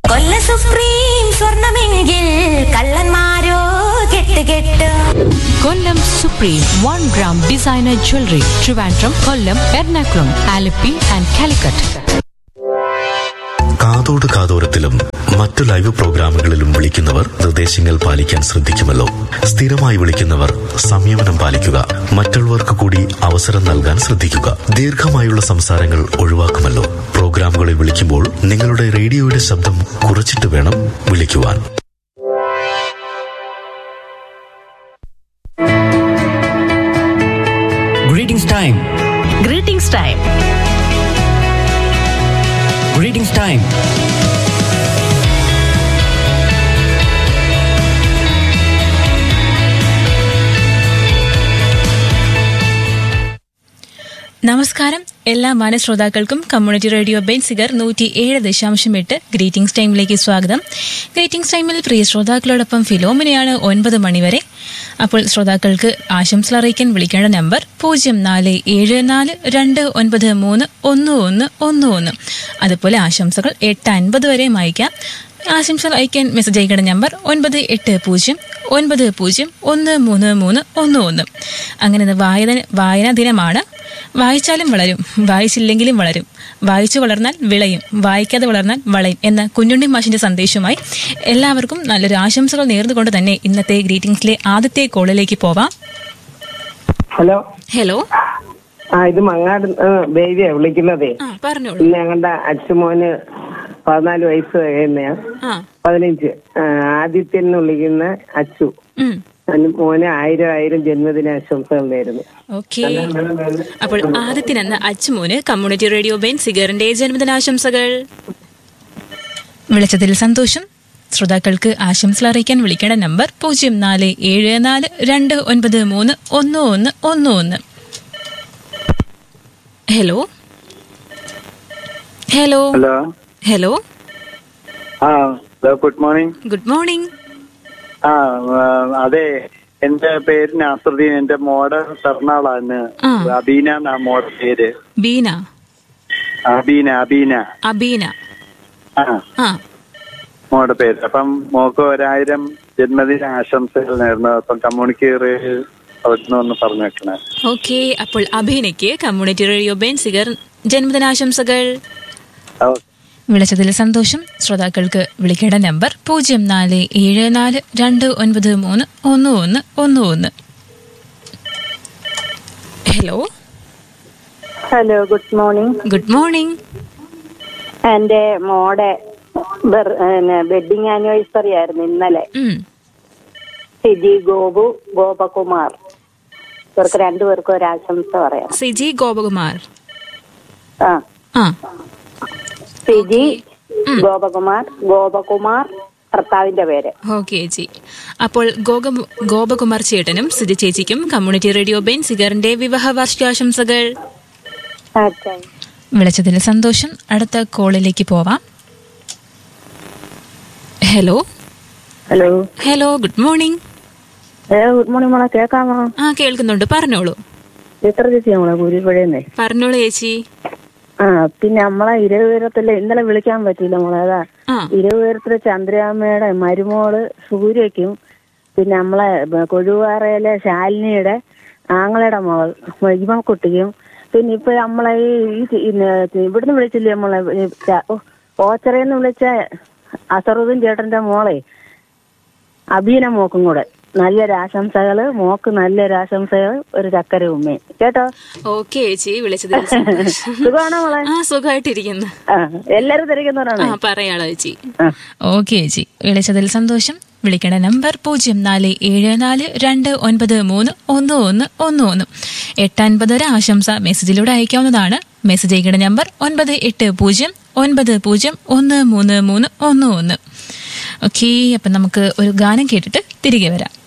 കൊല്ല സുപ്രീം സ്വർണമെങ്കിൽ കള്ളന്മാരോ കെട്ട് കെട്ട് Kollam supreme one gram designer jewellery Trivandrum Kollam Ernakulam Alleppey and Calicut കാതോട് കാതോരത്തിലും മറ്റു ലൈവ് പ്രോഗ്രാമുകളിലും വിളിക്കുന്നവർ നിർദ്ദേശങ്ങൾ പാലിക്കാൻ ശ്രദ്ധിക്കുമല്ലോ സ്ഥിരമായി വിളിക്കുന്നവർ സംയമനം പാലിക്കുക മറ്റുള്ളവർക്ക് കൂടി അവസരം നൽകാൻ ശ്രദ്ധിക്കുക ദീർഘമായുള്ള സംസാരങ്ങൾ ഒഴിവാക്കുമല്ലോ പ്രോഗ്രാമുകളിൽ വിളിക്കുമ്പോൾ നിങ്ങളുടെ റേഡിയോയുടെ ശബ്ദം കുറച്ചിട്ട് വേണം വിളിക്കുവാൻ Greetings time. Greetings time Greetings time. നമസ്കാരം എല്ലാ മാനശ്രോതാക്കൾക്കും കമ്മ്യൂണിറ്റി റേഡിയോ ബെൻസിഗർ നൂറ്റി ഏഴ് ദശാംശം എട്ട് ഗ്രീറ്റിംഗ്സ് ടൈമിലേക്ക് സ്വാഗതം ഗ്രീറ്റിംഗ്സ് ടൈമിൽ പ്രിയ ശ്രോതാക്കളോടൊപ്പം ഫിലോമിനയാണ് ഒൻപത് മണിവരെ അപ്പോൾ ശ്രോതാക്കൾക്ക് ആശംസകൾ അറിയിക്കാൻ വിളിക്കേണ്ട നമ്പർ പൂജ്യം നാല് ഏഴ് നാല് രണ്ട് ഒൻപത് മൂന്ന് ഒന്ന് ഒന്ന് ഒന്ന് ഒന്ന് അതുപോലെ ആശംസകൾ എട്ട് അൻപത് വരെ അയക്കാം ആശംസകൾ അയക്കാൻ മെസ്സേജ് അയക്കേണ്ട നമ്പർ ഒൻപത് എട്ട് പൂജ്യം ഒൻപത് പൂജ്യം ഒന്ന് മൂന്ന് മൂന്ന് ഒന്ന് ഒന്ന് അങ്ങനെ ഇന്ന് വായന വായനാ ദിനമാണ് വായിച്ചാലും വളരും വായിച്ചില്ലെങ്കിലും വളരും വായിച്ചു വളർന്നാൽ വിളയും വായിക്കാതെ വളർന്നാൽ വളയും എന്ന കുഞ്ഞുണ്ണി മാഷിന്റെ സന്ദേശവുമായി എല്ലാവർക്കും നല്ലൊരു ആശംസകൾ നേർന്നുകൊണ്ട് തന്നെ ഇന്നത്തെ ഗ്രീറ്റിംഗ്സിലെ ആദ്യത്തെ കോളിലേക്ക് പോവാം ഹലോ ഹലോ ആ ഇത് മങ്ങാട് ബേബിയാ വിളിക്കുന്നതേ ആ പറഞ്ഞോളൂ ഇന്ന് ഞങ്ങളുടെ അച്ഛമോന് പതിനാല് വയസ്സ് കഴിയുന്നയാ ആ പതിനഞ്ച് ആ, ആദിത്യൻ എന്ന് വിളിക്കുന്ന അച്ചു ഉം അതിന് മോന് ആയിരം ആയിരം ജന്മദിനാശംസകൾ നേരുന്നു ഓക്കെ അപ്പോൾ ആദ്യത്തിനെന്ന അച്ചുമോന് കമ്മ്യൂണിറ്റി റേഡിയോ ബെൻ സിഗറിന്റെ ജന്മദിനാശംസകൾ വിളിച്ചതിൽ സന്തോഷം ശ്രോതാക്കൾക്ക് ആശംസകൾ അറിയിക്കാൻ വിളിക്കേണ്ട നമ്പർ പൂജ്യം നാല് ഏഴ് നാല് രണ്ട് ഒൻപത് മൂന്ന് ഒന്ന് ഒന്ന് ഒന്ന് ഒന്ന് ഹലോ ഹലോ ഹലോ ഹലോ ആ ഗുഡ് മോർണിംഗ് ഗുഡ് മോർണിംഗ് ആ ആ, അതെ എന്റെ പേര് നാസറുദ്ദീൻ എന്റെ മോടെ പിറന്നാളാണ് ആ. അബീന എന്നാ മോടെ പേര് ബീന അബീന അബീന അബീന ആ ആ മോടെ പേര് അപ്പം മോക്ക് ഒരായിരം ജന്മദിന ആശംസകൾ നേർന്നു അപ്പം കമ്മ്യൂണിക്കേറ്റ് അവിടുന്ന് ഒന്ന് പറഞ്ഞേക്കണേ ഓക്കെ അപ്പോൾ അബീനയ്ക്ക് കമ്മ്യൂണിറ്റി റേഡിയോ ബെൻ സിഗർ ജന്മദിനാശംസകൾ ഓ, വിളിച്ചതിൽ സന്തോഷം ശ്രോതാക്കൾക്ക് വിളിക്കേണ്ട നമ്പർ പൂജ്യം നാല് ഏഴ് നാല് രണ്ട് ഒൻപത് മൂന്ന് ഒന്ന് ഒന്ന് ഒന്ന് ഒന്ന് hello hello good morning good morning എന്റെ മോടെ വെഡിങ് ആനിവേഴ്സറി ആയിരുന്നു ഇന്നലെ സിജി ഗോപു ഗോപകുമാർ ഇവർക്ക് രണ്ടുപേർക്കും ഒരു ആശംസ പറയാം സിജി ഗോപകുമാർ ആ ആ സിജി ഗോപകുമാർ ഗോപകുമാർ ഭർത്താവിന്റെ പേര് ഓക്കെ ജി അപ്പോൾ ഗോഗ ഗോപകുമാർ ചേട്ടനും സിജി ചേച്ചിക്കും കമ്മ്യൂണിറ്റി റേഡിയോ ബെൻ സിഗറിന്റെ വിവാഹ വാർഷികാശംസകൾ അച്ഛാ വിളിച്ചതിൽ സന്തോഷം അടുത്ത കോളിലേക്ക് പോവാം hello hello hello good morning hello good morning മോളെ കേൾക്കാമോ ആ കേൾക്കുന്നുണ്ട് പറഞ്ഞോളൂ എത്ര ചേച്ചി മോളെ കുരിപ്പുഴയെന്നേ പറഞ്ഞോളൂ ചേച്ചി ആ പിന്നെ നമ്മളെ ഇരുപുരത്തില് ഇന്നലെ വിളിക്കാൻ പറ്റിയില്ല മോളെ അതാ ആ ഇരുപുരത്തിലെ ചന്ദ്രാമ്മയുടെ മരുമോള് സൂര്യയ്ക്കും പിന്നെ നമ്മളെ ബ- കൊഴുവാറയിലെ ശാലിനിയുടെ ആങ്ങളയുടെ മകൾ മഹിമക്കുട്ടിക്കും പിന്നെ ഇപ്പൊ നമ്മളെ ഈ ഈ തി- ഇന്ന് ഇവിടുന്ന് വിളിച്ചില്ലേ നമ്മളെ ഈ ച- ഓ, ഓച്ചറയിന്ന് വിളിച്ച അസറുദ്ദീൻ ചേട്ടന്റെ മോളെ അബീന മോക്കും കൂടെ നല്ലൊരു ആശംസകള് മോക്ക് നല്ലൊരു ആശംസകൾ ഒരു ചക്കര ഉമ്മയും കേട്ടോ ഓക്കെ ചേച്ചി വിളിച്ചതിൽ സന്തോഷം. സുഖമാണോ മോളെ ആ സുഖമായിട്ടിരിക്കുന്നു ആ എല്ലാരും തിരക്കുന്നവരാണ് ആ പറയാളോ ചേച്ചി ആ ഓക്കെ ചേച്ചി വിളിച്ചതിൽ സന്തോഷം വിളിക്കേണ്ട നമ്പർ പൂജ്യം നാല് ഏഴ് നാല് രണ്ട് ഒൻപത് മൂന്ന് ഒന്ന് ഒന്ന് ഒന്ന് ഒന്ന് എട്ടൻപതര ആശംസ മെസ്സേജിലൂടെ അയക്കാവുന്നതാണ് മെസ്സേജ് അയക്കേണ്ട നമ്പർ ഒൻപത് എട്ട് പൂജ്യം ഒൻപത് പൂജ്യം ഒന്ന് മൂന്ന് മൂന്ന് ഒന്ന് ഒന്ന് ഓക്കെ അപ്പം നമുക്ക് ഒരു ഗാനം കേട്ടിട്ട് തിരികെ വരാം